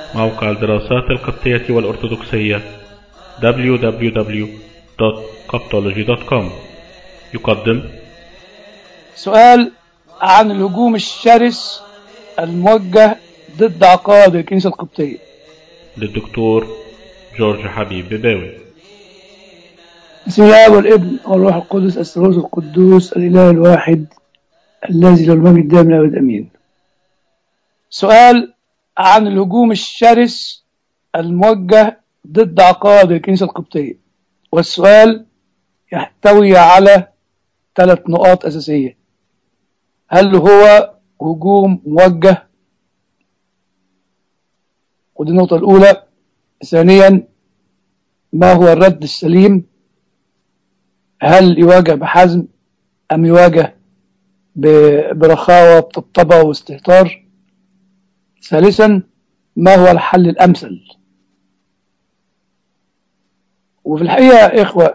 موقع الدراسات القبطية والأرثوذكسية www.coptology.com يقدم سؤال عن الهجوم الشرس الموجه ضد عقائد الكنيسة القبطية للدكتور جورج حبيب بباوي بسم الله والابن والروح القدس الثالوث القدوس الإله الواحد الذي له المجد دائما الأبد أمين سؤال عن الهجوم الشرس الموجه ضد عقائد الكنيسة القبطية والسؤال يحتوي على ثلاث نقاط أساسية هل هو هجوم موجه ودي النقطة الأولى ثانيا ما هو الرد السليم هل يواجه بحزم أم يواجه ب- برخاوة بطبطبة واستهتار ثالثا ما هو الحل الأمثل وفي الحقيقة يا إخوة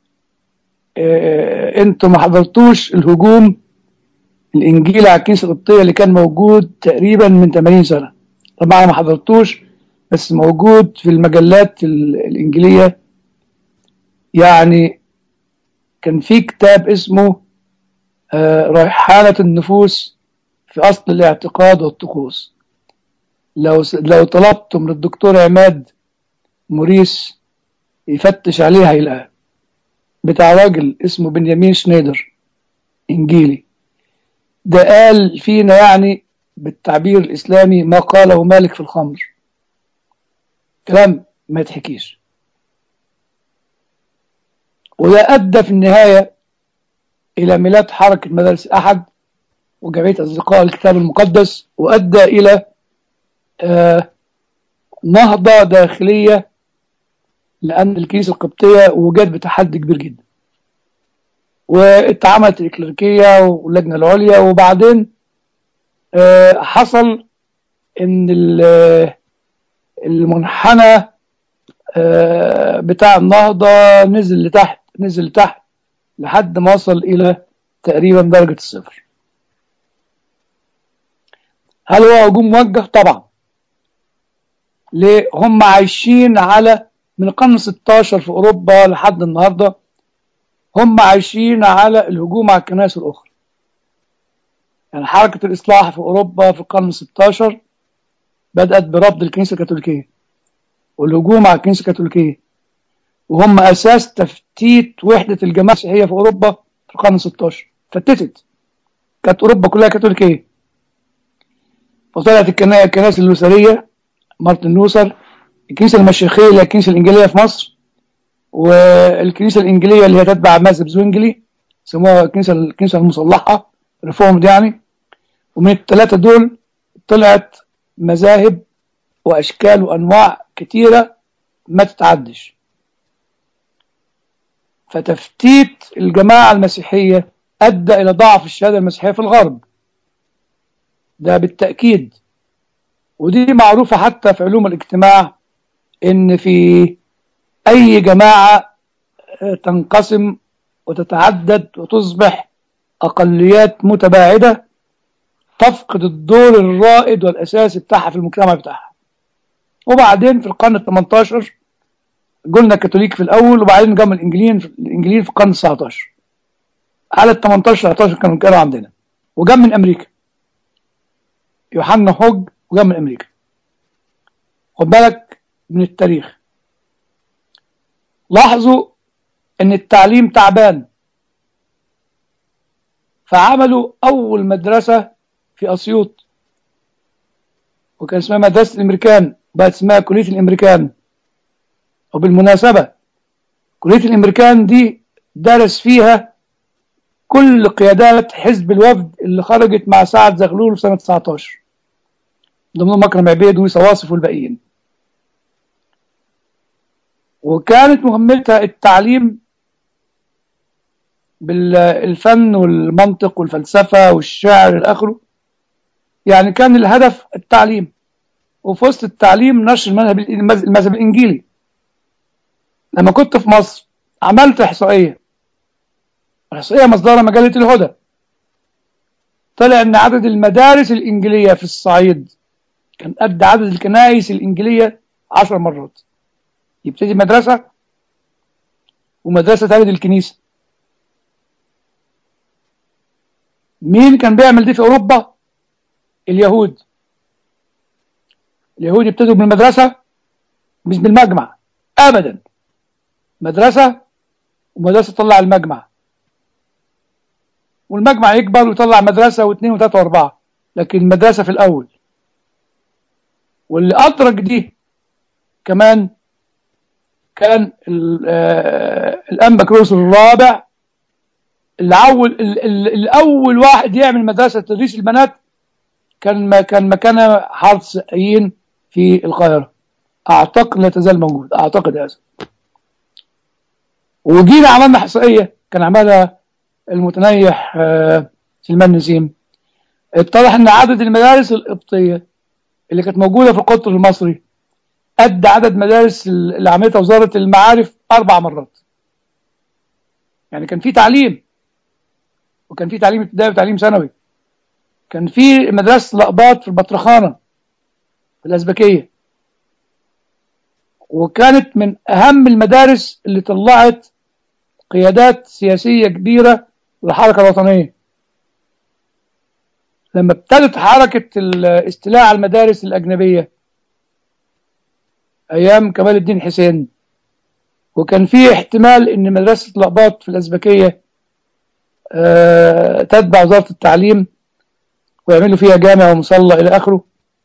آه، انتوا ما حضرتوش الهجوم الإنجيل على الكنيسة القبطية اللي كان موجود تقريبا من 80 سنة طبعا ما حضرتوش بس موجود في المجلات ال- الإنجيلية يعني كان في كتاب اسمه آه، ريحانة النفوس في أصل الاعتقاد والطقوس لو لو طلبتم للدكتور عماد موريس يفتش عليه هيلاقيه بتاع راجل اسمه بنيامين شنيدر إنجيلي ده قال فينا يعني بالتعبير الإسلامي ما قاله مالك في الخمر كلام ما يتحكيش وده أدى في النهاية إلى ميلاد حركة مدارس أحد وجمعية أصدقاء الكتاب المقدس وأدى إلى آه، نهضة داخلية لأن الكنيسة القبطية وجد بتحدي كبير جدا واتعملت الإكليريكية واللجنة العليا وبعدين آه، حصل إن ال- المنحنى آه، بتاع النهضة نزل لتحت نزل لتحت لحد ما وصل إلى تقريبا درجة الصفر هل هو هجوم موجه؟ طبعا ليه؟ هم عايشين على من القرن 16 في أوروبا لحد النهاردة هم عايشين على الهجوم على الكنائس الأخرى يعني حركة الإصلاح في أوروبا في القرن 16 بدأت برفض الكنيسة الكاثوليكية والهجوم على الكنيسة الكاثوليكية وهم أساس تفتيت وحدة الجماعة المسيحية في أوروبا في القرن 16 فتتت كانت أوروبا كلها كاثوليكية فطلعت الكنا- الكنائس اللوثرية مارتن لوثر الكنيسة المشيخية اللي هي الكنيسة الإنجيلية في مصر والكنيسة الإنجيلية اللي هي تتبع مذهب زوينجلي سموها الكنيسة الكنيسة المصلحة ريفورمد يعني ومن الثلاثة دول طلعت مذاهب وأشكال وأنواع كتيرة ما تتعدش فتفتيت الجماعة المسيحية أدى إلى ضعف الشهادة المسيحية في الغرب ده بالتأكيد ودي معروفة حتى في علوم الاجتماع إن في أي جماعة آه، تنقسم وتتعدد وتصبح أقليات متباعدة تفقد الدور الرائد والأساسي بتاعها في المجتمع بتاعها وبعدين في القرن ال 18 قلنا الكاثوليك في الأول وبعدين جم الإنجليين في الإنجليين في القرن ال 19 على ال 18 19 كانوا كانوا عندنا وجم من أمريكا يوحنا هوج وجم من أمريكا خد بالك من التاريخ لاحظوا ان التعليم تعبان فعملوا اول مدرسة في اسيوط وكان اسمها مدرسة الامريكان بقت اسمها كلية الامريكان وبالمناسبة كلية الامريكان دي درس فيها كل قيادات حزب الوفد اللي خرجت مع سعد زغلول في سنة 19 ضمنهم مكرم عبيد وصواصف والباقيين وكانت مهمتها التعليم بالفن والمنطق والفلسفة والشعر إلى آخره يعني كان الهدف التعليم وفي وسط التعليم نشر المذهب المذهب الإنجيلي لما كنت في مصر عملت إحصائية الإحصائية مصدرها مجلة الهدى طلع ان عدد المدارس الانجيليه في الصعيد كان قد عدد الكنائس الإنجيلية عشر مرات يبتدي مدرسة ومدرسة تلد الكنيسة مين كان بيعمل دي في أوروبا اليهود اليهود يبتدوا بالمدرسة مش بالمجمع أبدا مدرسة ومدرسة تطلع المجمع والمجمع يكبر ويطلع مدرسة واثنين وثلاثة وأربعة لكن المدرسة في الأول واللي أدرك دي كمان كان الأنبا كروس الرابع اللي أول الأول واحد يعمل مدرسة تدريس البنات كان ما كان مكانها حارة سقايين في القاهرة أعتقد لا تزال موجود أعتقد هذا وجينا عملنا إحصائية كان عملها المتنيح سلمان نسيم اتضح ان عدد المدارس القبطية اللي كانت موجودة في القطر المصري قد عدد مدارس اللي عملتها وزارة المعارف أربع مرات يعني كان في تعليم وكان في تعليم ابتدائي وتعليم ثانوي كان في مدرسة الأقباط في البطرخانة في الأزبكية وكانت من أهم المدارس اللي طلعت قيادات سياسية كبيرة للحركة الوطنية لما ابتدت حركة الاستيلاء على المدارس الأجنبية أيام كمال الدين حسين وكان في احتمال أن مدرسة الأقباط في الأزبكية أه تتبع وزارة التعليم ويعملوا فيها جامع ومصلى إلى آخره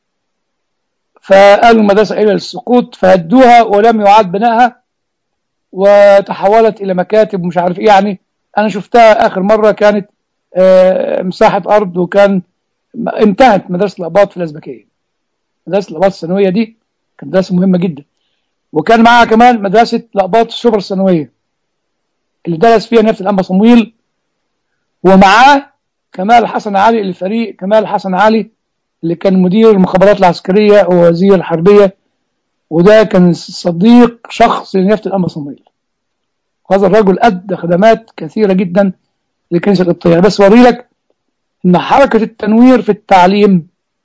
فقالوا المدرسة إلى السقوط فهدوها ولم يعاد بنائها وتحولت إلى مكاتب ومش عارف إيه يعني أنا شفتها آخر مرة كانت أه مساحة أرض وكان انتهت مدرسة الأقباط في الأزبكية مدرسة الأقباط الثانوية دي كانت مدرسة مهمة جدا وكان معاها كمان مدرسة الأقباط الشبرا الثانوية اللي درس فيها نفس الأنبا صمويل ومعاه كمال حسن علي الفريق كمال حسن علي اللي كان مدير المخابرات العسكرية ووزير الحربية وده كان صديق شخص لنفس الأنبا صمويل هذا الرجل أدى خدمات كثيرة جدا للكنيسة القبطية بس وري لك ان حركة التنوير في التعليم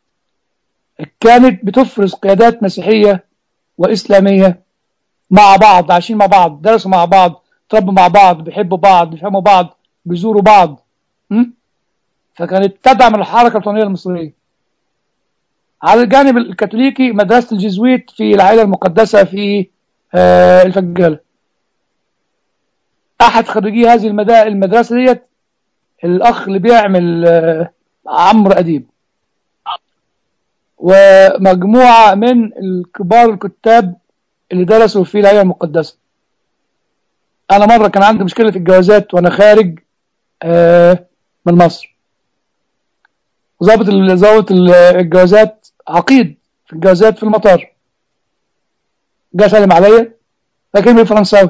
كانت بتفرز قيادات مسيحية وإسلامية مع بعض عايشين مع بعض درسوا مع بعض تربوا مع بعض بيحبوا بعض بيفهموا بعض بيزوروا بعض م? فكانت تدعم الحركة الوطنية المصرية على الجانب الكاثوليكي مدرسة الجزويت في العائلة المقدسة في آه الفجالة أحد خريجي هذه المدرسة ديت الأخ اللي بيعمل آه عمرو أديب ومجموعة من الكبار الكتاب اللي درسوا في العائلة المقدسة أنا مرة كان عندي مشكلة في الجوازات وأنا خارج آه من مصر ظابط ظابط الجوازات عقيد في الجوازات في المطار جه سلم عليا لكن بالفرنساوي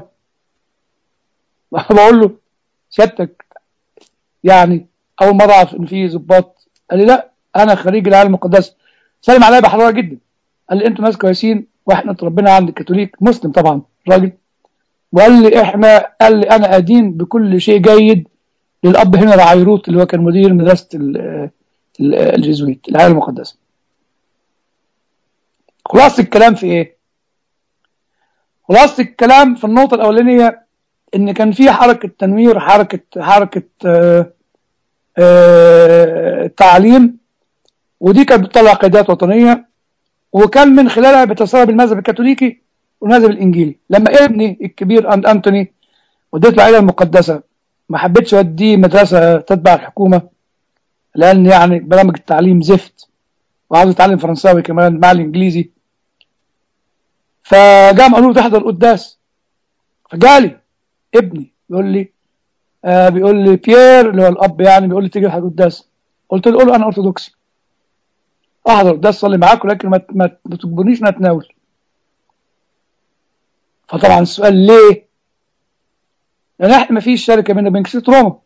بقول له سيادتك يعني اول مره اعرف ان في ظباط قال لي لا انا خريج العالم المقدس سلم عليا بحراره جدا قال لي انتوا ناس كويسين واحنا اتربينا عند الكاثوليك مسلم طبعا راجل وقال لي احنا قال لي انا ادين بكل شيء جيد للاب هنا رعيروت اللي هو كان مدير مدرسه الجزويت العائله المقدسه خلاصه الكلام في ايه خلاصه الكلام في النقطه الاولانيه ان كان في حركه تنوير حركه حركه آآ آآ تعليم ودي كانت بتطلع قيادات وطنيه وكان من خلالها بتسرب المذهب الكاثوليكي والمذهب الانجيلي لما ابني الكبير أنت انتوني وديت العائله المقدسه ما حبيتش اوديه مدرسه تتبع الحكومه لان يعني برامج التعليم زفت وعاوز يتعلم فرنساوي كمان مع الانجليزي فجام قالوا له تحضر القداس فجالي ابني بيقول لي آه بيقول لي بيير اللي هو الاب يعني بيقول لي تيجي تحضر القداس قلت له قول انا ارثوذكسي احضر القداس صلي معاك ولكن ما ما تجبرنيش ان اتناول فطبعا السؤال ليه؟ لان احنا ما فيش شركه بيننا وبين كنيسه روما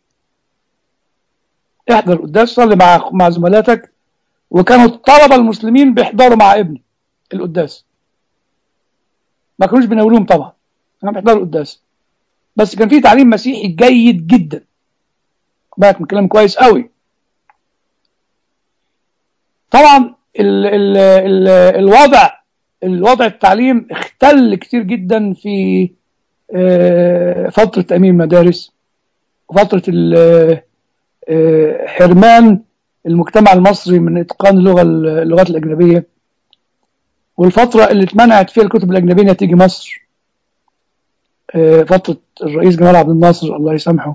احضر القداس صلي مع مع زملاتك وكانوا الطلبه المسلمين بيحضروا مع ابني القداس ما كانوش بيناولوهم طبعا كانوا بيحضروا القداس بس كان في تعليم مسيحي جيد جدا بالك من كلام كويس قوي طبعا ال ال ال الوضع الوضع التعليم اختل كتير جدا في آه، فترة تأمين المدارس وفترة ال- آه، حرمان المجتمع المصري من إتقان اللغة اللغات الأجنبية والفترة اللي اتمنعت فيها الكتب الأجنبية إنها تيجي مصر آه، فترة الرئيس جمال عبد الناصر الله يسامحه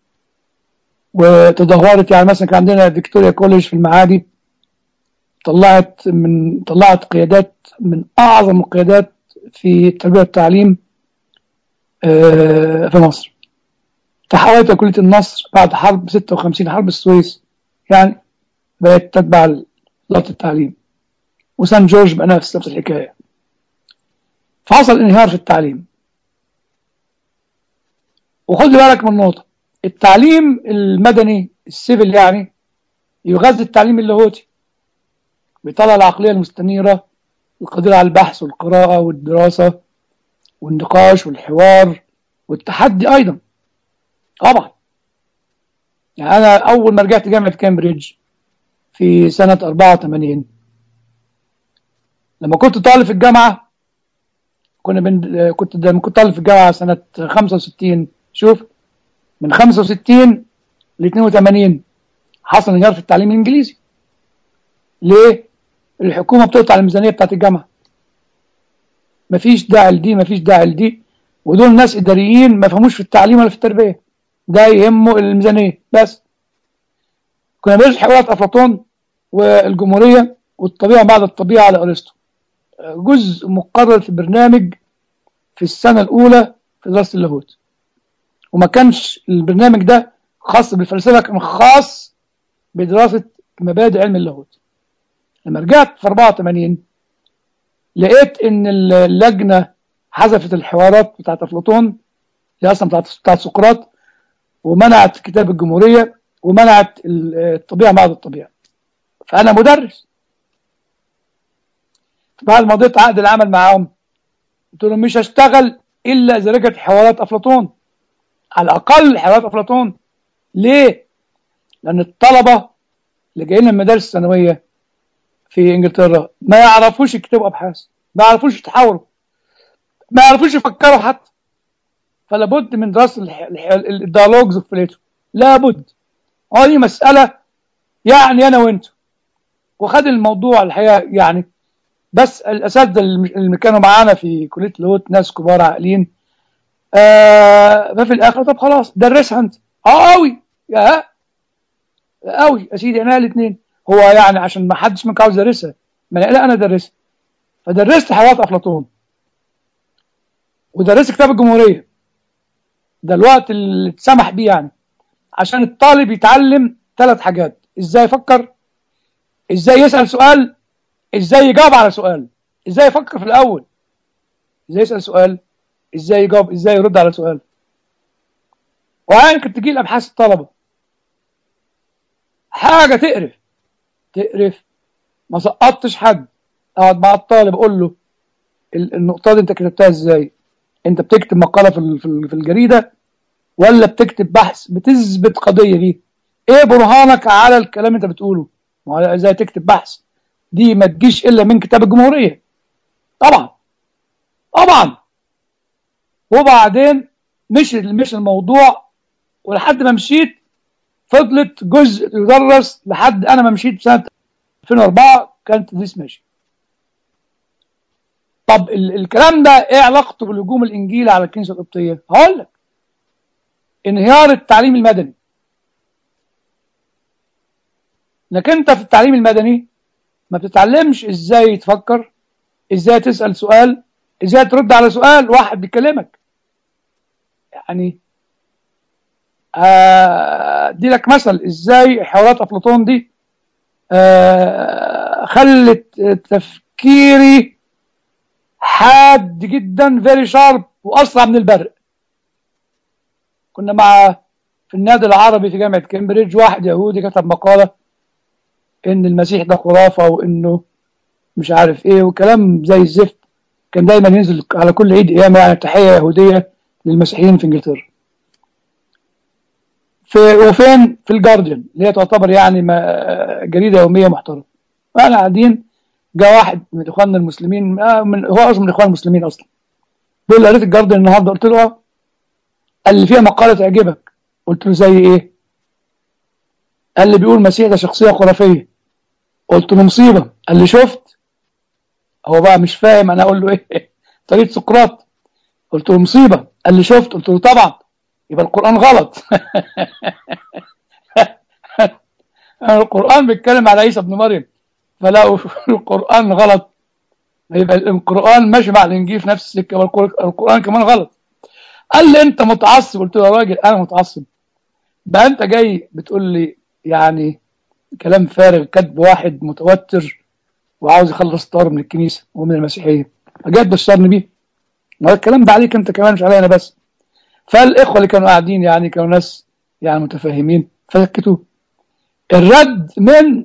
وتدهورت يعني مثلا كان عندنا فيكتوريا كوليج في المعادي طلعت من طلعت قيادات من أعظم القيادات في التربية والتعليم آه، في مصر تحولت كلية النصر بعد حرب 56 حرب السويس يعني بقت تتبع وزارة التعليم وسان جورج بقى نفس نفس الحكاية فحصل انهيار في التعليم وخد لي بالك من نقطة التعليم المدني السيفل يعني يغذي التعليم اللاهوتي بيطلع العقلية المستنيرة القادرة على البحث والقراءة والدراسة والنقاش والحوار والتحدي أيضا طبعا يعني أنا أول ما رجعت جامعة كامبريدج في سنة 84 لما كنت طالب في الجامعة كنا بن... كنت لما كنت طالب في الجامعة سنة 65 شوف من 65 ل 82 حصل انهيار في التعليم الإنجليزي ليه؟ الحكومة بتقطع الميزانية بتاعت الجامعة مفيش داعي لدي مفيش داعي لدي ودول ناس إداريين ما فهموش في التعليم ولا في التربية ده يهمه الميزانية بس كنا بندرس حوارات أفلاطون والجمهورية والطبيعة بعد الطبيعة على أرسطو جزء مقرر في البرنامج في السنة الأولى في دراسة اللاهوت وما كانش البرنامج ده خاص بالفلسفة كان خاص بدراسة مبادئ علم اللاهوت لما رجعت في 84 لقيت ان اللجنة حذفت الحوارات بتاعت أفلاطون اللي أصلا بتاعت, بتاعت سقراط ومنعت كتاب الجمهورية ومنعت الطبيعة بعد الطبيعة فأنا مدرس بعد ما ضيت عقد العمل معاهم قلت لهم مش هشتغل إلا إذا رجعت حوارات أفلاطون على الأقل حوارات أفلاطون ليه؟ لأن الطلبة اللي جايين من المدارس الثانوية في إنجلترا ما يعرفوش يكتبوا أبحاث ما يعرفوش يتحاوروا ما يعرفوش يفكروا حتى فلابد من دراسة الديالوجز في بليتو لابد هذه مسألة يعني أنا وأنت وخد الموضوع الحقيقة يعني بس الأساتذة اللي كانوا معانا في كلية الهوت ناس كبار عاقلين آه ففي الآخر طب خلاص درسها أنت اه قوي يا قوي يا سيدي أنا الاثنين هو يعني عشان ما حدش منك عاوز يدرسها ما لا أنا درسها فدرست حوارات أفلاطون ودرست كتاب الجمهورية ده الوقت اللي اتسمح بيه يعني عشان الطالب يتعلم ثلاث حاجات ازاي يفكر ازاي يسأل سؤال ازاي يجاوب على سؤال ازاي يفكر في الاول ازاي يسأل سؤال ازاي يجاوب ازاي يرد على سؤال وعين كنت تجي لابحاث الطلبة حاجة تقرف تقرف ما سقطتش حد اقعد مع الطالب اقول له النقطة دي انت كتبتها ازاي انت بتكتب مقالة في في الجريدة ولا بتكتب بحث بتثبت قضية دي ايه برهانك على الكلام انت بتقوله ما ازاي تكتب بحث دي ما تجيش الا من كتاب الجمهورية طبعا طبعا وبعدين مش مش الموضوع ولحد ما مشيت فضلت جزء يدرس لحد انا ما مشيت سنة 2004 كانت تدريس ماشي طب الكلام ده ايه علاقته بالهجوم الانجيلي على الكنيسه القبطيه؟ هقول لك انهيار التعليم المدني انك انت في التعليم المدني ما بتتعلمش ازاي تفكر ازاي تسال سؤال ازاي ترد على سؤال واحد بيكلمك يعني ادي لك مثل ازاي حوارات افلاطون دي آه خلت تفكيري حاد جدا فيري شارب واسرع من البرق كنا مع في النادي العربي في جامعه كامبريدج واحد يهودي كتب مقاله ان المسيح ده خرافه وانه مش عارف ايه وكلام زي الزفت كان دايما ينزل على كل عيد قيامه يعني تحيه يهوديه للمسيحيين في انجلترا في وفين في الجارديان اللي هي تعتبر يعني جريده يوميه محترمه واحنا قاعدين جاء واحد من اخواننا المسلمين آه من هو اصلا من اخوان المسلمين اصلا بيقول لي قريت الجاردن النهارده قلت له اه قال لي فيها مقاله تعجبك قلت له زي ايه قال لي بيقول المسيح ده شخصيه خرافيه قلت له مصيبه قال لي شفت هو بقى مش فاهم انا اقول له ايه طريقه سقراط قلت له مصيبه قال لي شفت قلت له طبعا يبقى القران غلط القران بيتكلم على عيسى ابن مريم فلا القران غلط يبقى القران ماشي مع الانجيل في نفس السكه والقران كمان غلط قال لي انت متعصب قلت له يا راجل انا متعصب بقى انت جاي بتقول لي يعني كلام فارغ كاتب واحد متوتر وعاوز يخلص طار من الكنيسه ومن المسيحيه فجاي تبشرني بيه ما الكلام ده عليك انت كمان مش عليا انا بس فالاخوه اللي كانوا قاعدين يعني كانوا ناس يعني متفاهمين فسكتوه الرد من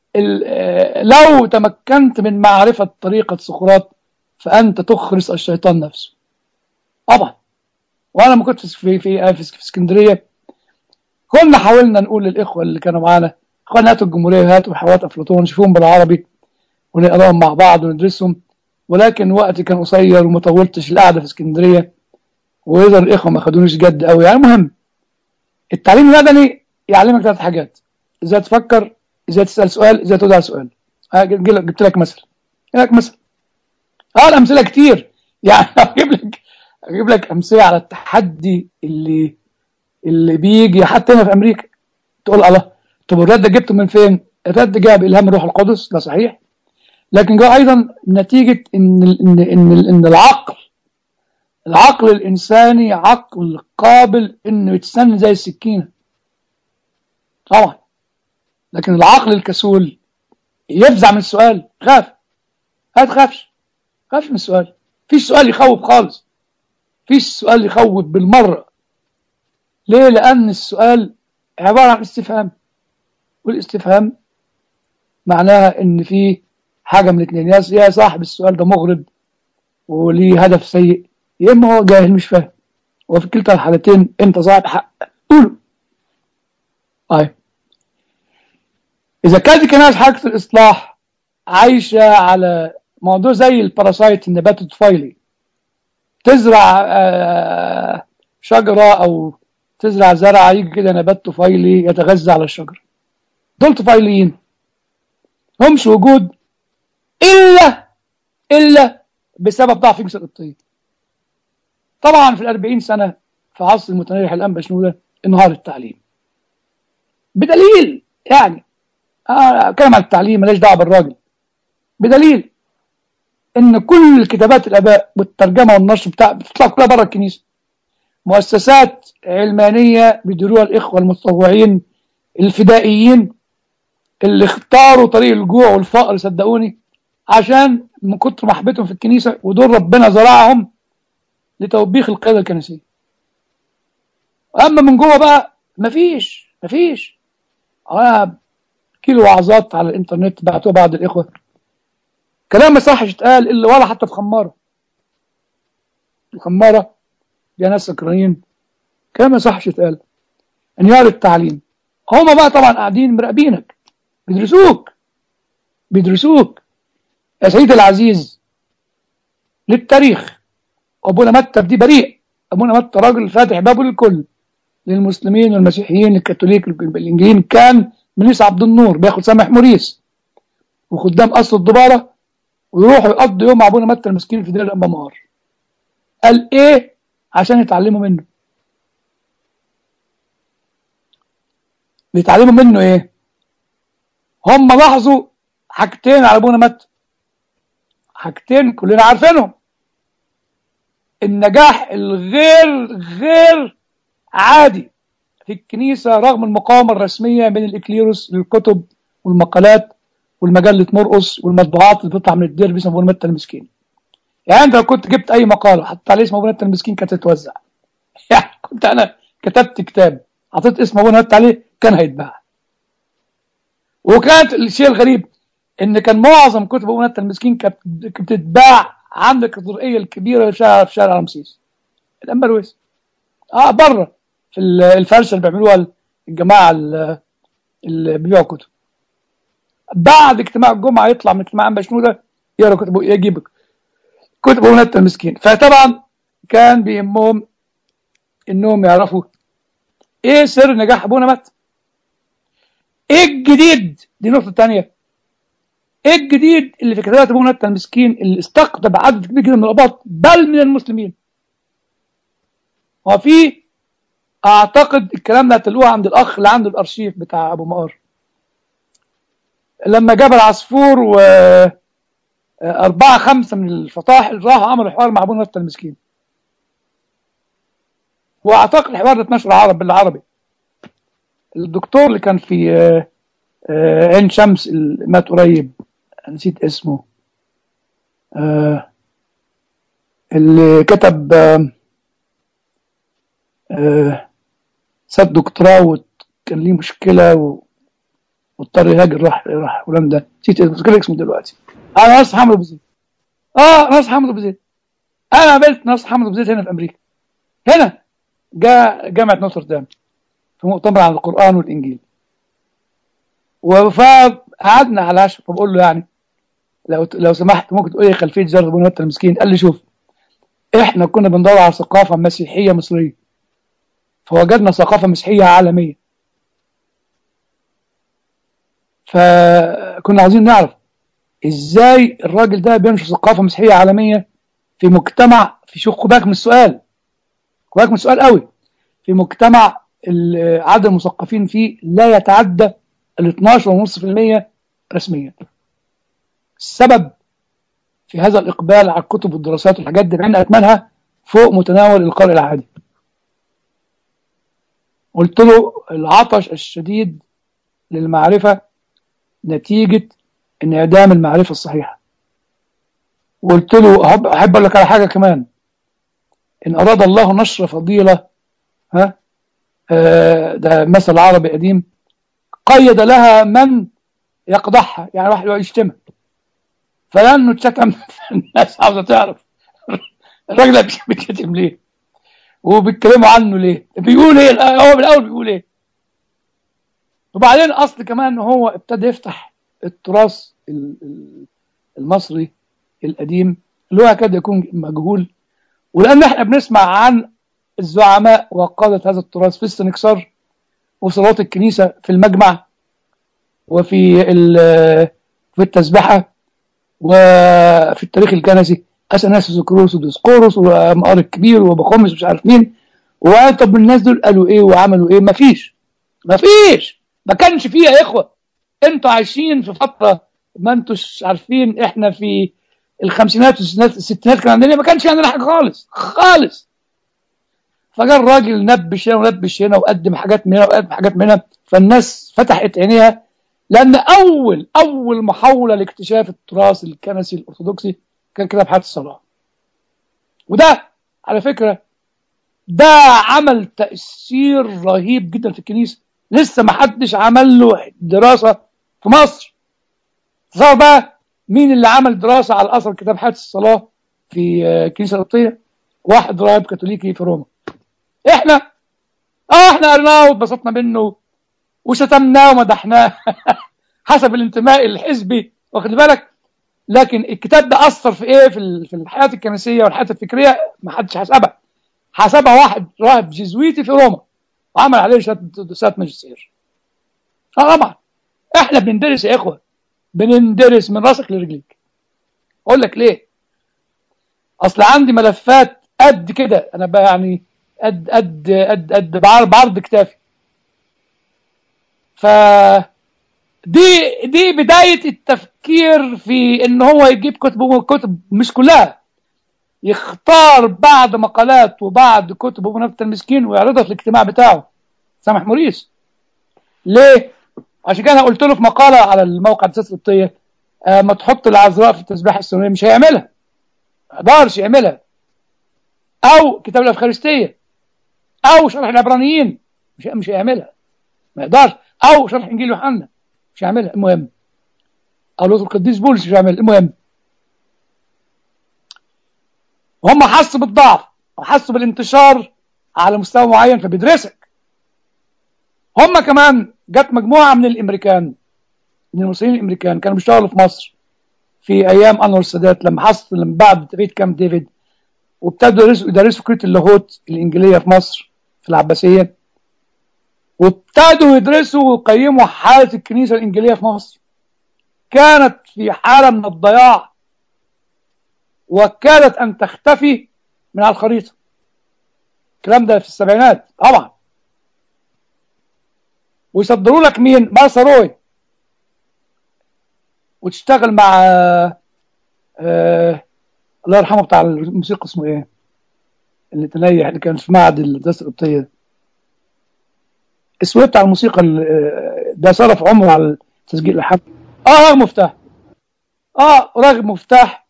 لو تمكنت من معرفة طريقة سقراط فأنت تخرس الشيطان نفسه طبعا وأنا ما كنت في في في اسكندرية كنا حاولنا نقول للإخوة اللي كانوا معانا إخوانا هاتوا الجمهورية هاتوا حوات أفلاطون نشوفهم بالعربي ونقراهم مع بعض وندرسهم ولكن وقتي كان قصير وما طولتش القعدة في اسكندرية وإذا الإخوة ما خدونيش جد قوي يعني المهم التعليم المدني يعلمك ثلاث حاجات ازاي تفكر ازاي تسال سؤال ازاي ترد على سؤال جبت لك مثل لك مثل اه الامثله كتير يعني اجيب لك اجيب لك امثله على التحدي اللي اللي بيجي حتى هنا في امريكا تقول الله طب الرد ده جبته من فين؟ الرد جاء بالهام الروح القدس ده صحيح لكن جاء ايضا نتيجه ان ان ان, إن العقل العقل الانساني عقل قابل انه يتسن زي السكينه طبعا لكن العقل الكسول يفزع من السؤال خاف ما تخافش خافش من السؤال فيش سؤال يخوف خالص فيش سؤال يخوف بالمرة ليه لأن السؤال عبارة عن استفهام والاستفهام معناها ان في حاجة من الاثنين يا صاحب السؤال ده مغرض وليه هدف سيء يا اما هو جاهل مش فاهم وفي كلتا الحالتين انت صاحب حق قوله طيب إذا كانت كنائس حركة الإصلاح عايشة على موضوع زي الباراسايت النبات الطفيلي تزرع شجرة أو تزرع زرع يجي كده نبات طفيلي يتغذى على الشجرة دول طفيليين همش وجود إلا إلا بسبب ضعف جنس القبطية طبعا في الأربعين سنة في عصر المتنيح الأنبا شنودة انهار التعليم بدليل يعني آه كلام عن التعليم ماليش دعوه بالراجل بدليل ان كل كتابات الاباء والترجمه والنشر بتاع بتطلع كلها بره الكنيسه مؤسسات علمانيه بيديروها الاخوه المتطوعين الفدائيين اللي اختاروا طريق الجوع والفقر صدقوني عشان من كتر محبتهم في الكنيسه ودول ربنا زرعهم لتوبيخ القياده الكنسيه اما من جوه بقى مفيش مفيش انا كيلو وعظات على الانترنت بعتوها بعض الاخوه كلام ما صحش اتقال الا ولا حتى في خماره الخماره يا ناس سكرانين كلام ما صحش اتقال انهيار التعليم هما بقى طبعا قاعدين مراقبينك بيدرسوك بيدرسوك يا سيدي العزيز للتاريخ ابونا متى دي بريء ابونا متى راجل فاتح بابه للكل للمسلمين والمسيحيين الكاثوليك الانجيليين كان منيس عبد النور بياخد سامح موريس وخدام اصل الضباره ويروحوا يقضوا يوم مع ابونا متى المسكين في دير الانبا مار قال ايه عشان يتعلموا منه بيتعلموا منه ايه هم لاحظوا حاجتين على ابونا متى حاجتين كلنا عارفينهم النجاح الغير غير عادي في الكنيسة رغم المقاومة الرسمية من الإكليروس للكتب والمقالات والمجلة مرقص والمطبوعات اللي بتطلع من الدير باسم ابو متى المسكين يعني انت لو كنت جبت اي مقاله حطيت عليه اسم ابو متى المسكين كانت تتوزع يعني كنت انا كتبت كتاب حطيت اسم ابو متى عليه كان هيتباع وكانت الشيء الغريب ان كان معظم كتب ابو متى المسكين كانت بتتباع عند الكاتدرائيه الكبيره في شارع في شارع رمسيس الامبرويس اه بره في الفرشه اللي بيعملوها الجماعه اللي بيبيعوا كتب بعد اجتماع الجمعه يطلع من اجتماع انبا شنوده يقرا كتبه يجيب كتب ابونا المسكين فطبعا كان بيهمهم انهم يعرفوا ايه سر نجاح ابونا مات ايه الجديد دي نقطه ثانيه ايه الجديد اللي في كتابات ابونا المسكين اللي استقطب عدد كبير جدا من الاباط بل من المسلمين هو في اعتقد الكلام ده هتلاقوه عند الاخ اللي عنده الارشيف بتاع ابو مقار لما جاب العصفور و أربعة خمسة من الفطاحل راحوا عملوا حوار مع أبونا المسكين وأعتقد الحوار ده اتنشر عرب بالعربي الدكتور اللي كان في عين شمس اللي مات قريب نسيت اسمه اللي كتب سد دكتوراه وكان ليه مشكلة و... واضطر يهاجر راح راح هولندا نسيت اسمه دلوقتي انا ناصر حمد ابو زيد اه ناصر حمد ابو زيد انا قابلت ناصر حمد ابو زيد هنا في امريكا هنا جاء جامعه نوتردام في مؤتمر عن القران والانجيل فقعدنا على العشاء فبقول له يعني لو لو سمحت ممكن تقول لي خلفيه جارة ابو نوتر المسكين قال لي شوف احنا كنا بندور على ثقافه مسيحيه مصريه فوجدنا ثقافه مسيحيه عالميه فكنا عايزين نعرف ازاي الراجل ده بينشر ثقافه مسيحيه عالميه في مجتمع في شوف خد بالك من السؤال خد بالك من السؤال قوي في مجتمع عدد المثقفين فيه لا يتعدى ال 12.5% رسميا السبب في هذا الاقبال على الكتب والدراسات والحاجات دي بان اكملها فوق متناول القارئ العادي قلت له العطش الشديد للمعرفه نتيجه انعدام المعرفة الصحيحة وقلت له أحب, أحب أقول لك على حاجة كمان إن أراد الله نشر فضيلة ها آه ده مثل عربي قديم قيد لها من يقضحها يعني واحد يشتمها فلأنه اتشتم الناس عاوزة تعرف الراجل ده بيتشتم ليه وبيتكلموا عنه ليه بيقول ايه هو من الأول بيقول ايه وبعدين أصل كمان هو ابتدى يفتح التراث المصري القديم اللي هو يكاد يكون مجهول ولان احنا بنسمع عن الزعماء وقادة هذا التراث في السنكسار وصلوات الكنيسة في المجمع وفي في التسبحة وفي التاريخ الكنسي أثناسيوس وكروس وديسقوروس ومقار الكبير وبخمس مش عارف مين وطب الناس دول قالوا ايه وعملوا ايه مفيش مفيش ما كانش فيه يا اخوه انتوا عايشين في فتره ما انتوش عارفين احنا في الخمسينات والستينات الستينات كان عندنا ما كانش عندنا حاجه خالص خالص فجاء الراجل نبش هنا ونبش هنا وقدم حاجات من هنا وقدم حاجات من هنا فالناس فتحت عينيها لان اول اول محاوله لاكتشاف التراث الكنسي الارثوذكسي كان كتاب حياه الصلاه وده على فكره ده عمل تاثير رهيب جدا في الكنيسه لسه ما حدش عمل له دراسه في مصر تصور بقى مين اللي عمل دراسه على اثر كتاب حياه الصلاه في الكنيسه القبطيه واحد راهب كاثوليكي في روما احنا اه احنا قريناه واتبسطنا منه وشتمناه ومدحناه حسب الانتماء الحزبي واخد بالك لكن الكتاب ده اثر في ايه في في الحياه الكنسيه والحياه الفكريه ما حدش حسبها حسبها واحد راهب جزويتي في روما وعمل عليه شهاده ماجستير اه طبعا احنا بندرس يا اخوه بندرس من راسك لرجليك اقول لك ليه اصل عندي ملفات قد كده انا بقى يعني قد قد قد قد بعرض, بعرض كتافي ف دي دي بدايه التفكير في ان هو يجيب كتب كتب مش كلها يختار بعض مقالات وبعض كتب ابو المسكين ويعرضها في الاجتماع بتاعه سامح موريس ليه عشان كده انا قلت له في مقاله على الموقع السياسه القبطيه آه ما تحط العذراء في التسبيح السنويه مش هيعملها ما يقدرش يعملها او كتاب الافخارستيه او شرح العبرانيين مش مش هيعملها ما يقدرش او شرح انجيل يوحنا مش هيعملها المهم او لوط القديس بولس مش هيعملها المهم وهم حسوا بالضعف وحسوا بالانتشار على مستوى معين فبيدرسك هم كمان جت مجموعه من الامريكان ان المصريين الامريكان كانوا بيشتغلوا في مصر في ايام انور السادات لما حصل لما بعد اتفاقيه كامب ديفيد وابتدوا يدرسوا يدرسوا فكره اللاهوت الانجيليه في مصر في العباسيه وابتدوا يدرسوا ويقيموا حاله الكنيسه الانجيليه في مصر كانت في حاله من الضياع وكادت ان تختفي من على الخريطه الكلام ده في السبعينات طبعا ويصدروا لك مين مارسا روي وتشتغل مع آه الله يرحمه بتاع الموسيقى اسمه ايه اللي تنيح اللي كان في معهد الدراسه القبطيه اسمه ايه بتاع الموسيقى اللي ده صرف عمره على تسجيل الحفل اه راغب مفتاح اه راغب مفتاح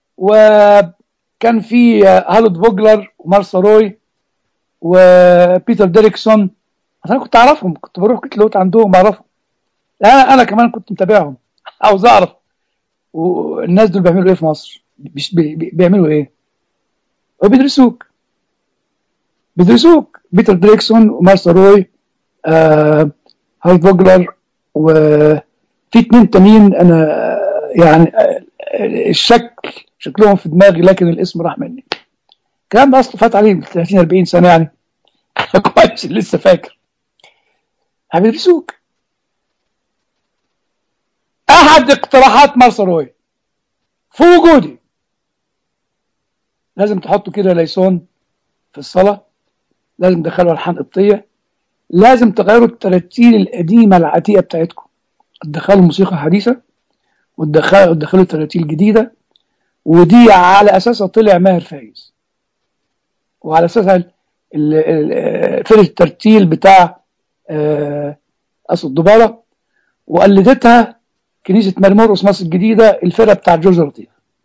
وكان في هالود فوجلر ومارسا روي وبيتر ديريكسون انا كنت اعرفهم كنت بروح كنت لوت عندهم بعرفهم انا انا كمان كنت متابعهم عاوز اعرف والناس دول بيعملوا ايه في مصر بي بي بيعملوا ايه وبيدرسوك بيدرسوك بيتر دريكسون ومارسا روي آه هارد فوجلر وفي اتنين تانيين انا يعني الشكل شكلهم في دماغي لكن الاسم راح مني الكلام ده اصلا فات عليه 30 40 سنه يعني كويس لسه فاكر هبيدرسوك احد اقتراحات مارسروي في وجودي لازم تحطوا كده ليسون في الصلاة لازم تدخلوا الحان قبطية لازم تغيروا التراتيل القديمة العتيقة بتاعتكم تدخلوا موسيقى حديثة وتدخلوا تدخلوا تراتيل جديدة ودي على أساسها طلع ماهر فايز وعلى أساسها فرق الترتيل بتاع أصل الضبارة وقلدتها كنيسة مرمورس مصر الجديدة الفرقة بتاع جورج لطيف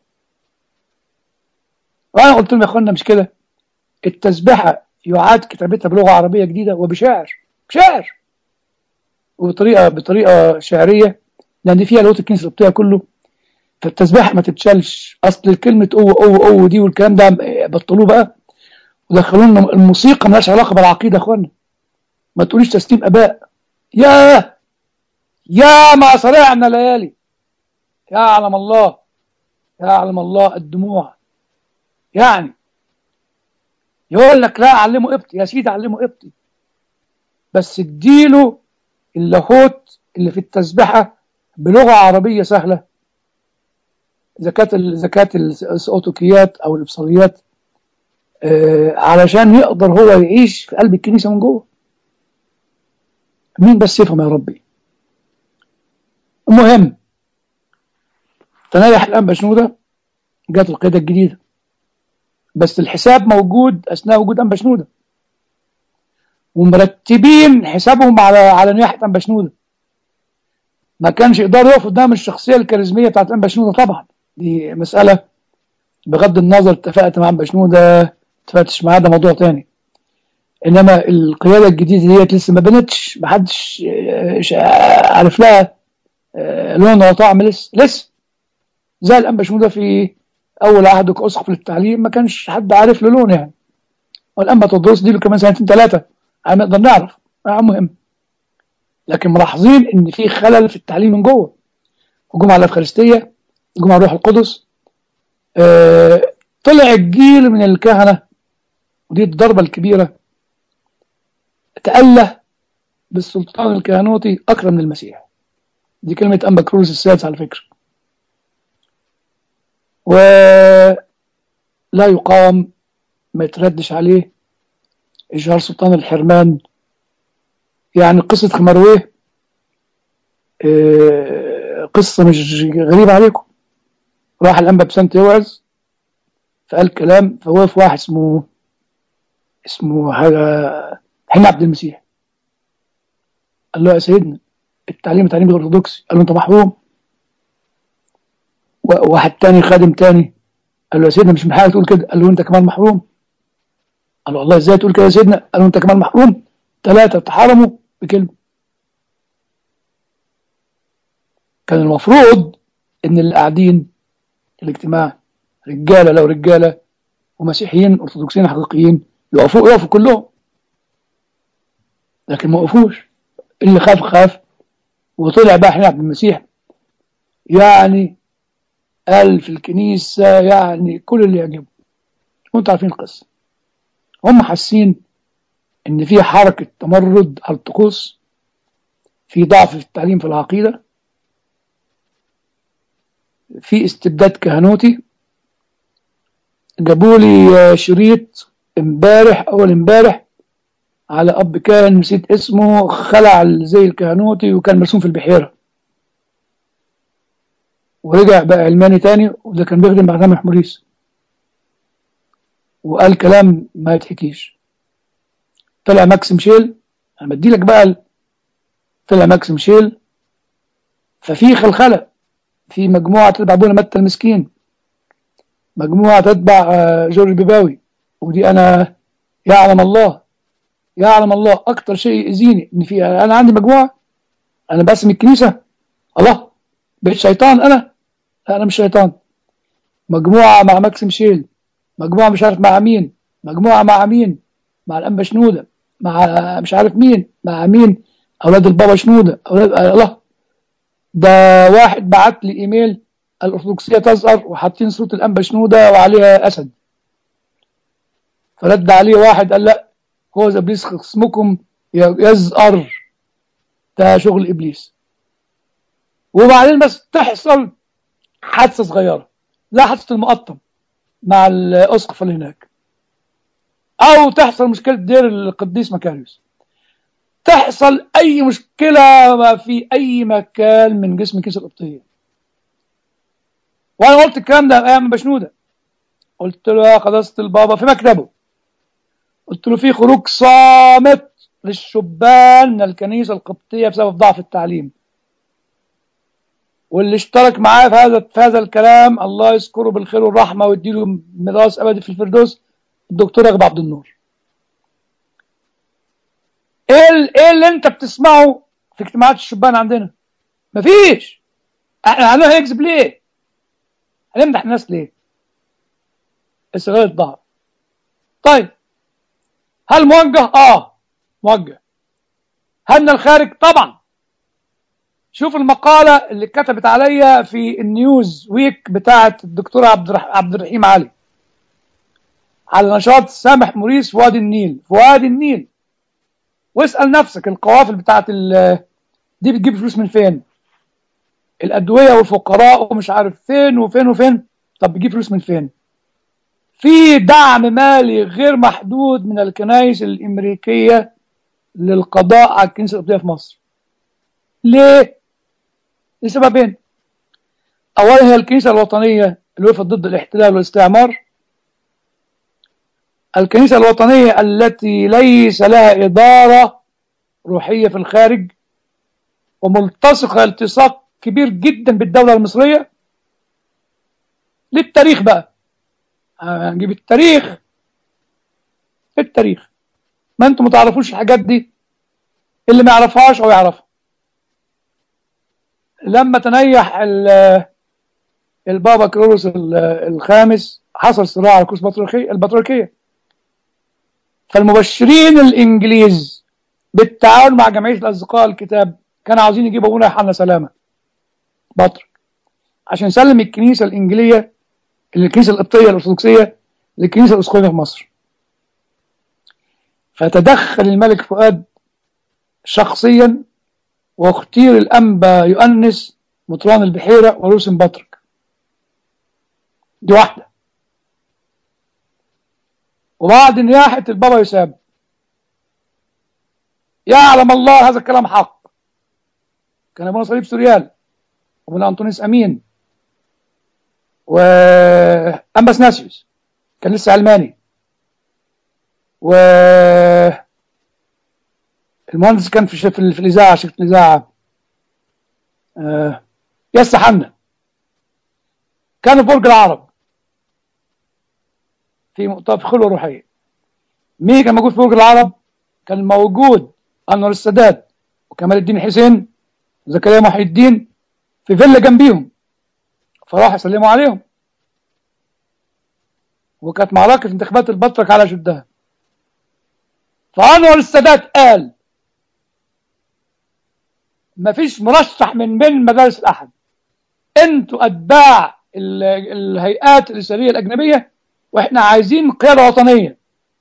وأنا قلت لهم يا إخوانا مش كده التسبحة يعاد كتابتها بلغة عربية جديدة وبشعر بشعر وبطريقة بطريقة شعرية لأن فيها لغة الكنيسة القبطية كله فالتسبيحة ما تتشالش أصل الكلمة أوه أوه أوه دي والكلام ده بطلوه بقى ودخلوا لنا الموسيقى مالهاش علاقة بالعقيدة يا إخوانا ما تقوليش تسليم أباء ياه يا ما صرعنا ليالي يعلم الله يعلم الله الدموع يعني يقول لك لا اعلمه قبطي يا سيدي اعلمه قبطي بس اديله اللاهوت اللي في التسبحه بلغه عربيه سهله اذا كانت اذا كانت الاوتوكيات او الابصاريات آه علشان يقدر هو يعيش في قلب الكنيسه من جوه مين بس يفهم يا ربي المهم تنايح الآن بشنودة جات القيادة الجديدة بس الحساب موجود أثناء وجود أنبا شنودة ومرتبين حسابهم على على نياحة أنبا شنودة ما كانش يقدروا يقفوا قدام الشخصية الكاريزمية بتاعت أنبا شنودة طبعا دي مسألة بغض النظر اتفقت مع أنبا شنودة اتفقتش معاه ده موضوع تاني انما القياده الجديده ديت لسه ما بنتش ما حدش عارف لها لون ولا طعم لسه لسه زي الانبا شنودة في اول عهده كاسقف للتعليم ما كانش حد عارف له لون يعني والانبا تدرس دي له كمان سنتين ثلاثه نقدر نعرف مهم لكن ملاحظين ان في خلل في التعليم من جوه هجوم على الافخارستيه هجوم على الروح القدس آه طلع الجيل من الكهنه ودي الضربه الكبيره تأله بالسلطان الكهنوتي أكرم من المسيح دي كلمة أنبا كروز السادس على فكرة ولا يقام ما يتردش عليه إشهار سلطان الحرمان يعني قصة خمرويه قصة مش غريبة عليكم راح الأنبا بسنت يوعظ فقال كلام فوقف واحد اسمه اسمه حاجة حين عبد المسيح قال له يا سيدنا التعليم التعليم الارثوذكسي قال له انت محروم واحد تاني خادم تاني قال له يا سيدنا مش من حاجه تقول كده قال له انت كمان محروم قال له والله ازاي تقول كده يا سيدنا قال له انت كمان محروم ثلاثه تحرموا بكلمه كان المفروض ان اللي قاعدين الاجتماع رجاله لو رجاله ومسيحيين ارثوذكسيين حقيقيين يقفوا يقفوا كلهم لكن ما وقفوش اللي خاف خاف وطلع بقى حين عبد المسيح يعني قال في الكنيسة يعني كل اللي يعجبه وانتوا عارفين القصة هم حاسين ان في حركة تمرد على الطقوس في ضعف في التعليم في العقيدة في استبداد كهنوتي جابوا لي شريط امبارح اول امبارح على اب كان نسيت اسمه خلع زي الكهنوتي وكان مرسوم في البحيره ورجع بقى علماني تاني وده كان بيخدم مع سامح موريس وقال كلام ما يتحكيش طلع ماكس ميشيل انا بدي لك بقى ال- طلع ماكس ميشيل ففي خلخله في مجموعه تتبع ابونا متى المسكين مجموعه تتبع آه، جورج بيباوي ودي انا يعلم الله يعلم الله اكتر شيء يأذيني ان في انا عندي مجموعه انا باسم الكنيسه الله بقيت شيطان انا لا انا مش شيطان مجموعه مع ماكس ميشيل مجموعه مش عارف مع مين مجموعه مع مين مع الانبا شنوده مع مش عارف مين مع مين اولاد البابا شنوده اولاد الله ده واحد بعت لي ايميل الارثوذكسيه تزهر وحاطين صوره الانبا شنوده وعليها اسد فرد عليه واحد قال لا هو ذا ابليس خصمكم يزأر ده شغل ابليس وبعدين بس تحصل حادثه صغيره لا حادثه المقطم مع الاسقف اللي هناك او تحصل مشكله دير القديس مكاريوس تحصل اي مشكله في اي مكان من جسم الكنيسه القبطيه وانا قلت الكلام ده ايام بشنوده قلت له يا قداسه البابا في مكتبه قلت له في خروج صامت للشبان من الكنيسه القبطيه بسبب ضعف التعليم واللي اشترك معاه في هذا في هذا الكلام الله يذكره بالخير والرحمه ويديله ميراث ابدي في الفردوس الدكتور رغب عبد النور ايه ال- ايه اللي انت بتسمعه في اجتماعات الشبان عندنا مفيش احنا هنروح نكذب ليه هنمدح الناس ليه استغلال الضعف طيب هل موجه اه موجه هل من الخارج طبعا شوف المقالة اللي كتبت عليا في النيوز ويك بتاعة الدكتور عبد الرح- عبد الرحيم علي على نشاط سامح موريس في وادي النيل في وادي النيل واسأل نفسك القوافل بتاعة ال- دي بتجيب فلوس من فين الأدوية والفقراء ومش عارف فين وفين وفين طب بتجيب فلوس من فين في دعم مالي غير محدود من الكنائس الأمريكية للقضاء على الكنيسة القبطية في مصر ليه؟ لسببين أولا هي الكنيسة الوطنية اللي وقفت ضد الاحتلال والاستعمار الكنيسة الوطنية التي ليس لها إدارة روحية في الخارج وملتصقة التصاق كبير جدا بالدولة المصرية للتاريخ بقى هنجيب التاريخ التاريخ ما انتم ما تعرفوش الحاجات دي اللي ما يعرفهاش او يعرفها لما تنيح ال- البابا كرولوس ال- الخامس حصل صراع على كرسي البطريركية البطريركية فالمبشرين الانجليز بالتعاون مع جمعية الاصدقاء الكتاب كانوا عاوزين يجيبوا ابونا يوحنا سلامة بطرك عشان يسلم الكنيسة الانجيلية الكنيسة القبطية الارثوذكسية للكنيسة الاسقفية في مصر فتدخل الملك فؤاد شخصيا واختير الأنبا يؤنس مطران البحيرة ورسم بطرك دي واحدة وبعد نياحة البابا يساب يعلم الله هذا الكلام حق كان ابونا صليب سوريال وابونا انطونيس امين وانبس ناسيوس كان لسه علماني و المهندس كان في في, في الاذاعه شفت الاذاعه آه ياسا حنا كانوا في برج العرب في مؤتمر في خلوه روحيه مين كان موجود في برج العرب؟ كان موجود انور السادات وكمال الدين حسين وزكريا محي الدين في فيلا جنبيهم فراح يسلموا عليهم وكانت معركه انتخابات البطرك على شدها فانور السادات قال مفيش مرشح من بين مدارس الاحد انتوا اتباع ال- الهيئات الاسرائيليه الاجنبيه واحنا عايزين قياده وطنيه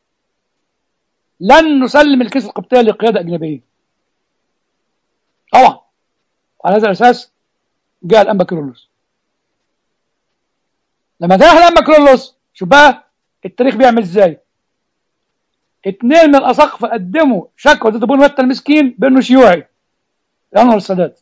لن نسلم الكنيسه القبطيه لقياده اجنبيه طبعا وعلى هذا الاساس جاء الانبا كيرلس لما جاء الانبا كيرلس شوف بقى التاريخ بيعمل ازاي اتنين من الاساقفه قدموا شكوى ضد ابونا متى المسكين بانه شيوعي انور السادات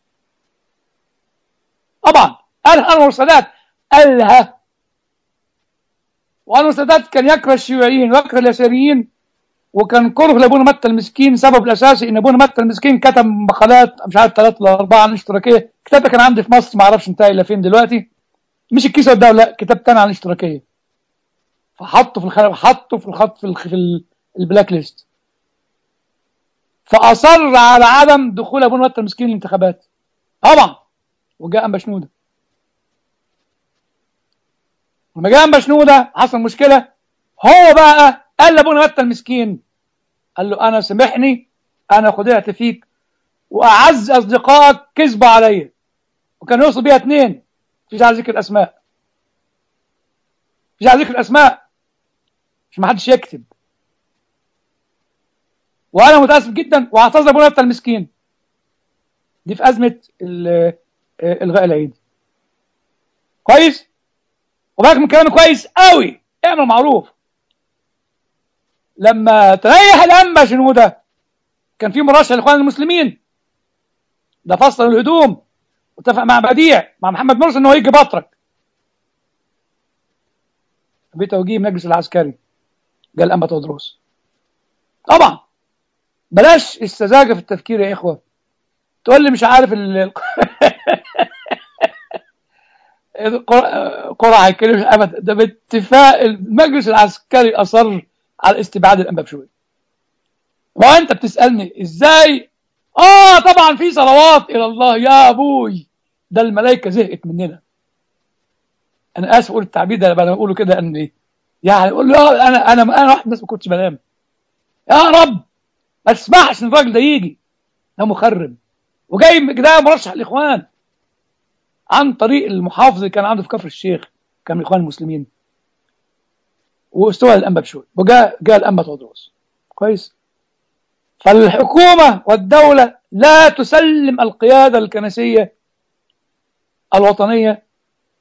طبعا قال انور السادات قالها وانور السادات كان يكره الشيوعيين ويكره اليساريين وكان كره لابونا متى المسكين سبب الاساسي ان ابونا متى المسكين كتب مقالات مش عارف ثلاث ولا اربعه عن الاشتراكيه الكتاب ده كان عندي في مصر ما اعرفش انتهى الى فين دلوقتي مش الكيسه ده لا كتاب تاني عن الاشتراكيه فحطه في الخ... حطه في الخط في, الخ... في ال... البلاك ليست فاصر على عدم دخول ابونا متى المسكين الانتخابات طبعا وجاء انبا شنوده لما جاء انبا شنوده حصل مشكله هو بقى قال لابونا متى المسكين قال له انا سامحني انا خدعت فيك واعز اصدقائك كذبوا عليا وكان يوصل بيها اثنين مفيش على ذكر اسماء مفيش على ذكر اسماء مش محدش يكتب وانا متاسف جدا واعتذر ابونا متى المسكين دي في ازمه ال- الغاء العيد كويس وبالك من كلامي كويس قوي اعمل معروف لما تريح الانبا شنوده كان في مرشح لاخوان المسلمين ده فصل الهدوم واتفق مع بديع مع محمد مرسي ان هو يجي بطرك بتوجيه المجلس العسكري قال الانبا تودروس طبعا بلاش السذاجه في التفكير يا اخوه تقول لي مش عارف ال قرعه هيتكلمش ابدا ده باتفاق المجلس العسكري اصر على استبعاد الانبا بشوي وانت بتسالني ازاي اه طبعا في صلوات الى الله يا ابوي ده الملائكه زهقت مننا انا اسف اقول التعبير ده انا بقوله كده ان ايه يعني اقول له انا انا انا واحد بس ما كنتش بنام يا رب ما تسمحش ان الراجل ده يجي ده مخرب وجاي ده مرشح الاخوان عن طريق المحافظ اللي كان عنده في كفر الشيخ كان من الاخوان المسلمين واستوى الانبا بشوي وجاء جاء الانبا تودروس كويس فالحكومه والدوله لا تسلم القياده الكنسيه الوطنيه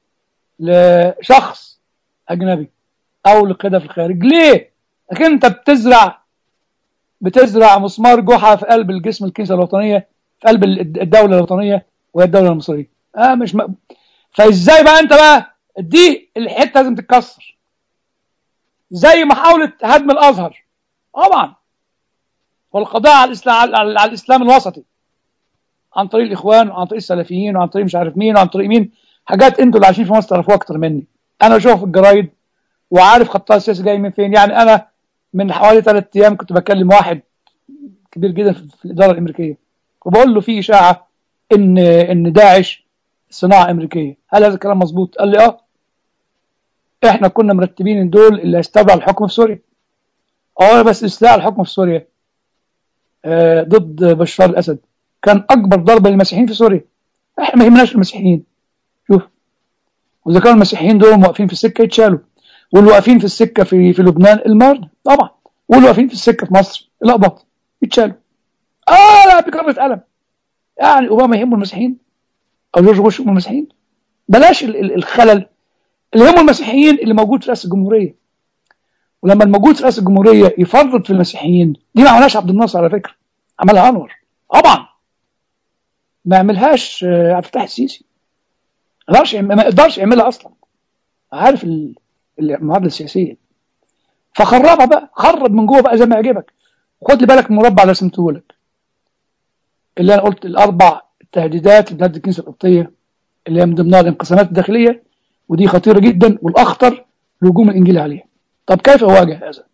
لشخص اجنبي او لقياده في الخارج ليه؟ لكن انت بتزرع بتزرع مسمار جحا في قلب الجسم الكنيسه الوطنيه في قلب الدوله الوطنيه وهي الدوله المصريه اه مش م... فازاي بقى انت بقى دي الحته لازم تتكسر زي محاوله هدم الازهر طبعا والقضاء على الاسلام على الاسلام الوسطي عن طريق الاخوان وعن طريق السلفيين وعن طريق مش عارف مين وعن طريق مين حاجات انتوا اللي عايشين في مصر تعرفوها اكتر مني انا بشوف في الجرايد وعارف خطها السياسي جاي من فين يعني انا من حوالي ثلاث ايام كنت بكلم واحد كبير جدا في الاداره الامريكيه وبقول له في اشاعه ان ان داعش صناعه امريكيه هل هذا الكلام مظبوط قال لي اه احنا كنا مرتبين ان دول اللي هيستولوا على الحكم في سوريا اه بس استيلاء الحكم في سوريا آه ضد بشار الاسد كان اكبر ضربه للمسيحيين في سوريا احنا ما يهمناش المسيحيين شوف واذا كانوا المسيحيين دول واقفين في السكه يتشالوا واللي واقفين في السكه في في لبنان المرضى طبعا واللي واقفين في السكه في مصر الاقباط يتشالوا اه لا بكرة قلم يعني اوباما يهمه المسيحيين او جورج بوش يهمه المسيحيين بلاش الخلل اللي يهمه المسيحيين اللي موجود في رئاسه الجمهوريه ولما الموجود في رئاسه الجمهوريه يفرط في المسيحيين دي ما عملهاش عبد الناصر على فكره عملها انور طبعا ما عملهاش عبد الفتاح السيسي ما يقدرش ما يقدرش يعملها اصلا عارف المعادله السياسيه فخربها بقى خرب من جوه بقى زي ما يعجبك خد لي بالك من المربع اللي رسمته لك اللي انا قلت الاربع تهديدات اللي بتهدد الكنيسه القبطيه اللي هي من ضمنها الانقسامات الداخليه ودي خطيره جدا والاخطر الهجوم الانجيلي عليها طب كيف اواجه هذا؟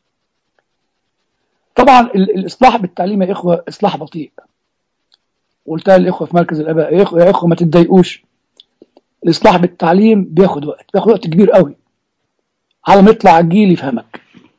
طبعا الاصلاح بالتعليم يا اخوه اصلاح بطيء قلتها للاخوه في مركز الاباء يا اخوه يا اخوه ما تتضايقوش الاصلاح بالتعليم بياخد وقت بياخد وقت كبير قوي على ما يطلع جيل يفهمك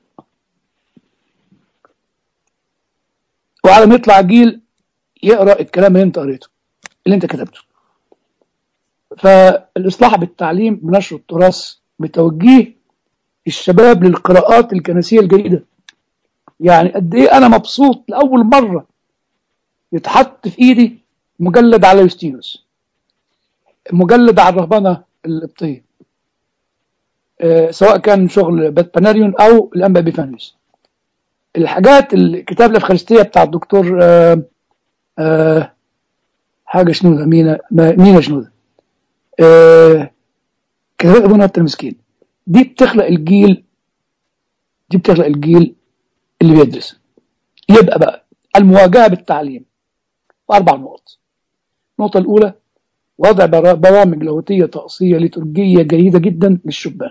وعلى ما يطلع جيل يقرا الكلام اللي انت قريته اللي انت كتبته فالإصلاح بالتعليم بنشر التراث بتوجيه الشباب للقراءات الكنسية الجيدة يعني قد إيه أنا مبسوط لأول مرة يتحط في إيدي مجلد على يوستينوس مجلد على الرهبنة القبطية آه، سواء كان شغل باناريون أو الأنبا بيفانيوس الحاجات الكتاب الأفخارستية بتاع الدكتور آه، آه، حاجة شنودة مينا ما- مينا شنودة آه، كذلك أبونا المسكين دي بتخلق الجيل دي بتخلق الجيل اللي بيدرس يبقى بقى المواجهة بالتعليم وأربع نقط النقطة الأولى وضع برا- برامج لاهوتية طقسية ليتورجية جيدة جدا للشبان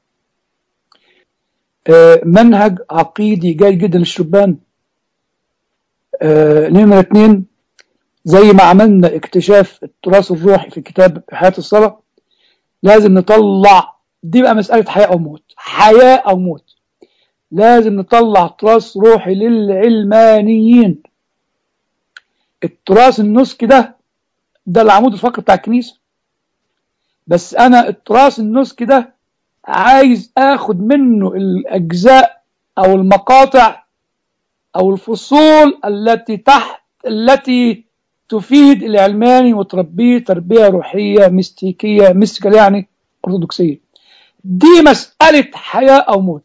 آه، منهج عقيدي جيد جدا للشبان آه، نمرة اتنين زي ما عملنا اكتشاف التراث الروحي في كتاب حياة الصلاة لازم نطلع دي بقى مسألة حياة أو موت حياة أو موت لازم نطلع تراث روحي للعلمانيين التراث النسكي ده ده العمود الفقري بتاع الكنيسة بس أنا التراث النسكي ده عايز آخد منه الأجزاء أو المقاطع أو الفصول التي تحت التي تفيد العلماني وتربيه تربية روحية ميستيكية ميستيكال يعني أرثوذكسية دي مسألة حياة أو موت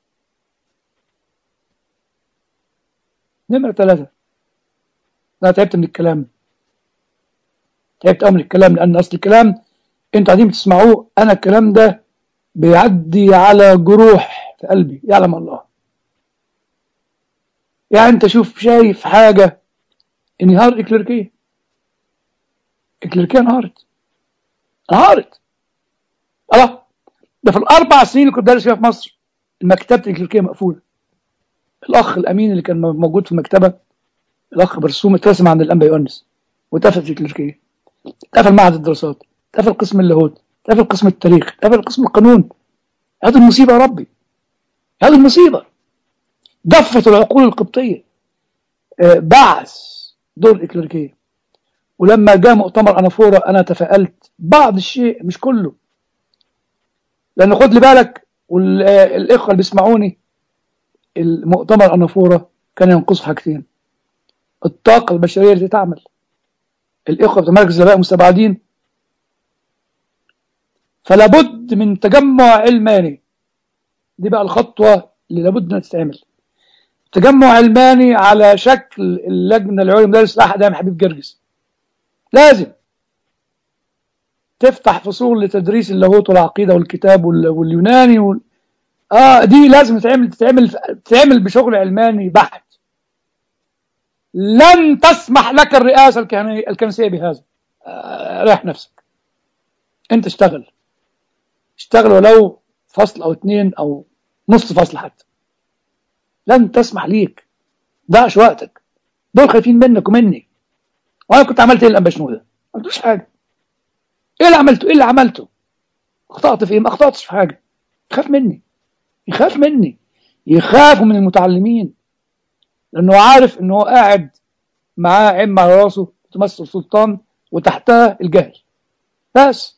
نمرة ثلاثة أنا تعبت من الكلام تعبت أوي من الكلام لأن أصل الكلام أنتوا قاعدين بتسمعوه أنا الكلام ده بيعدي على جروح في قلبي يعلم الله يعني أنت شوف شايف حاجة انهار إكليركية إكليركية انهارت انهارت الله ده في الأربع سنين اللي كنت دارس فيها في مصر المكتبة الإكليركية مقفولة الأخ الأمين اللي كان موجود في المكتبة الأخ برسوم اترسم عند الأنبا يونس واتقفل في الكليركية اتقفل معهد الدراسات اتقفل قسم اللاهوت اتقفل قسم التاريخ اتقفل قسم القانون هذه المصيبة يا ربي هذه المصيبة دفت العقول القبطية آه، بعث دور الإكليركية ولما جاء مؤتمر أنافورا أنا تفائلت بعض الشيء مش كله لأن خد لي بالك والإخوة اللي بيسمعوني المؤتمر أنافورا كان ينقصه حاجتين الطاقة البشرية التي تعمل الإخوة في مركز الآباء المستبعدين فلا بد من تجمع علماني دي بقى الخطوة اللي لابد انها تتعمل تجمع علماني على شكل اللجنة العليا لمدارس الأحد أيام حبيب جرجس لازم تفتح فصول لتدريس اللاهوت والعقيدة والكتاب وال- واليوناني وال... اه دي لازم تتعمل تتعمل تتعمل بشغل علماني بحت لن تسمح لك الرئاسة الكهنية الكنسية بهذا آه ريح نفسك انت اشتغل اشتغل ولو فصل او اتنين او نص فصل حتى لن تسمح ليك ضيعش وقتك دول خايفين منك ومني وانا كنت عملت ايه الانبا شنودة ما قلتوش حاجه ايه اللي عملته ايه اللي عملته اخطأت في ايه ما اخطأتش في حاجه يخاف مني يخاف مني يخاف من المتعلمين لانه عارف ان هو قاعد معاه عمة على راسه تمثل سلطان وتحتها الجهل بس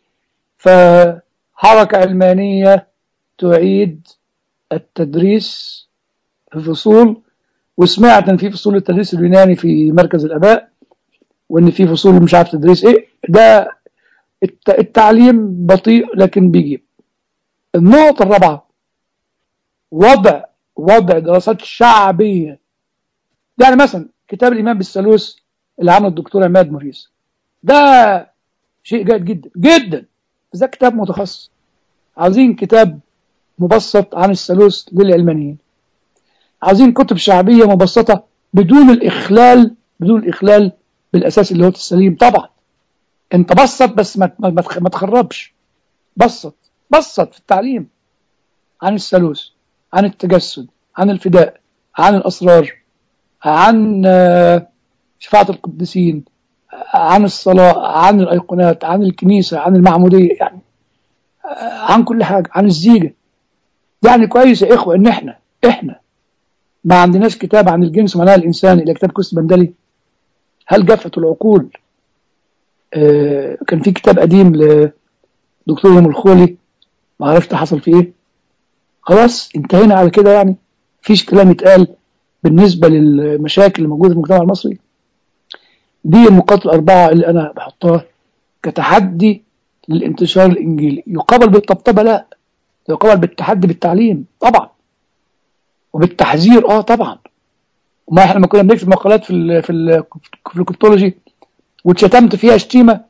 فحركة علمانية تعيد التدريس في فصول وسمعت ان في فصول التدريس اليوناني في مركز الاباء وان في فصول مش عارف تدريس ايه ده الت- التعليم بطيء لكن بيجيب النقطة الرابعة وضع وضع دراسات شعبية يعني مثلا كتاب الإيمان بالثالوث اللي عمله الدكتور عماد موريس ده شيء جيد جدا جدا بس ده كتاب متخصص عاوزين كتاب مبسط عن الثالوث للعلمانيين عاوزين كتب شعبية مبسطة بدون الإخلال بدون الإخلال بالأساس اللي هو السليم طبعا انت بسط بس ما ما- ما تخ- ما تخربش بسط بسط في التعليم عن الثالوث عن التجسد عن الفداء عن الأسرار عن آه، شفاعة القديسين عن الصلاة عن الأيقونات عن الكنيسة عن المعمودية يعني آه، عن كل حاجة عن الزيجة يعني كويس يا إخوة إن إحنا إحنا ما عندناش كتاب عن الجنس ومعناه الإنساني إلا كتاب كوست بندلي هل جفت العقول آه، كان في كتاب قديم لدكتور يوم الخولي ما عرفت حصل فيه ايه خلاص انتهينا على كده يعني مفيش كلام يتقال بالنسبة للمشاكل اللي موجودة في المجتمع المصري دي النقاط الأربعة اللي أنا بحطها كتحدي للانتشار الإنجيلي يقابل بالطبطبة لا يقابل بالتحدي بالتعليم طبعا وبالتحذير اه طبعا وما احنا لما كنا بنكتب مقالات في ال في ال في الكريبتولوجي واتشتمت فيها شتيمه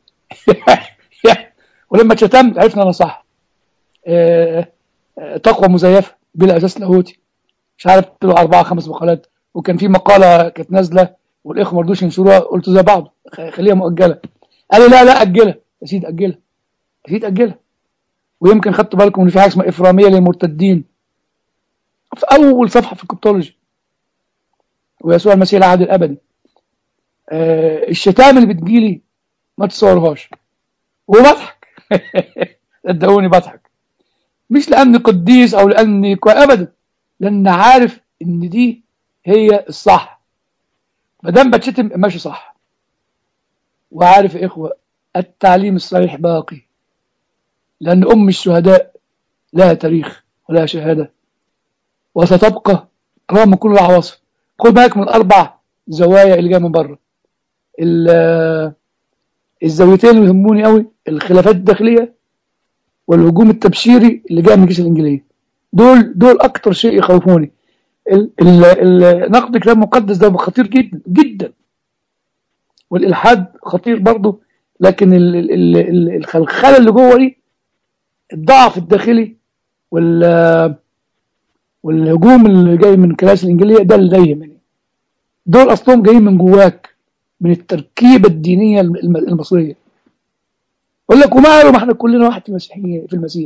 ولما اتشتمت عرفنا انا صح آه، آه، تقوى مزيفه بلا اساس لاهوتي مش عارف طلعوا اربعه خمس مقالات وكان في مقاله كانت نازله والاخوه ما رضوش ينشروها قلت زي بعض خ- خليها مؤجله قال لي لا لا اجلها يا سيدي اجلها يا سيدي اجلها ويمكن خدتوا بالكم ان في حاجه اسمها افراميه للمرتدين في اول صفحه في الكريبتولوجي ويسوع المسيح العهد الابدي آه الشتام اللي بتجيلي ما تصورهاش وبضحك صدقوني بضحك مش لاني قديس او لاني كوي ابدا لان عارف ان دي هي الصح ما دام بتشتم ماشي صح وعارف يا اخوه التعليم الصحيح باقي لان ام الشهداء لها تاريخ ولها شهاده وستبقى رغم كل العواصف خد بالك من الاربع زوايا اللي جايه من بره ال- الزاويتين اللي يهموني قوي الخلافات الداخليه والهجوم التبشيري اللي جاي من الجيش الانجليزي دول دول اكتر شيء يخوفوني ال- ال- ال- نقد الكتاب المقدس ده خطير جدا جدا والالحاد خطير برضه لكن ال- ال- ال- ال- الخلخله اللي جوه دي الضعف الداخلي وال والهجوم اللي جاي من الكنائس الانجيليه ده اللي جاي يهمني دول اصلهم جايين من جواك من التركيبه الدينيه الم- المصريه يقول لك وماله ما احنا كلنا واحد في المسيحيه في المسيح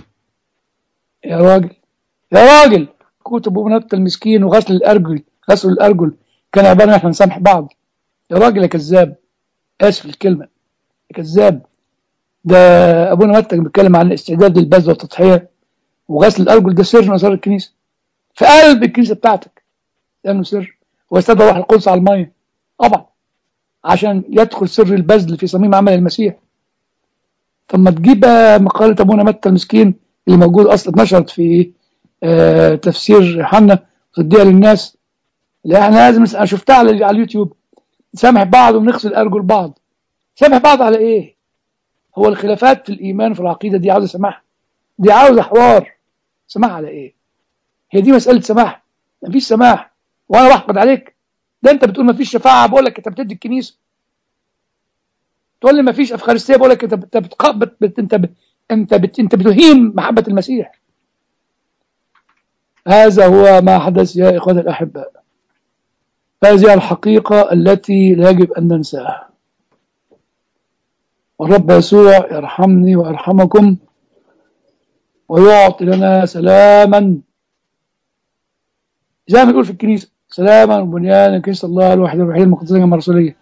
يا راجل يا راجل كتب وبنات المسكين وغسل الارجل غسل الارجل كان عباره ان احنا نسامح بعض يا راجل يا كذاب اسف الكلمه يا كذاب ده ابونا متى كان بيتكلم عن الاستعداد للبذل والتضحيه وغسل الارجل ده سر من اسرار الكنيسه في قلب الكنيسه بتاعتك لانه سر واستدعى روح القدس على الميه طبعا عشان يدخل سر البذل في صميم عمل المسيح طب ما تجيب بقى مقالة أبونا متى المسكين اللي موجود أصلا اتنشرت في آه تفسير يوحنا وتديها للناس لا احنا لازم نس- أنا شفتها على على اليوتيوب نسامح بعض ونغسل أرجل بعض سامح بعض على إيه؟ هو الخلافات في الإيمان في العقيدة دي عاوزة سماح دي عاوزة حوار سماح على إيه؟ هي دي مسألة سماح مفيش سماح وأنا بحقد عليك ده أنت بتقول مفيش شفاعة بقول لك أنت بتدي الكنيسة تقول لي مفيش افخارستيه بقول لك انت بت... بت... بت... بت... انت بت... انت بت... انت بتهين محبه المسيح هذا هو ما حدث يا اخواني الاحباء هذه الحقيقه التي لا يجب ان ننساها والرب يسوع يرحمني ويرحمكم ويعطي لنا سلاما زي ما بيقول في الكنيسه سلاما وبنيانا كنيسه الله الواحد الوحيد المقدسه الرسوليه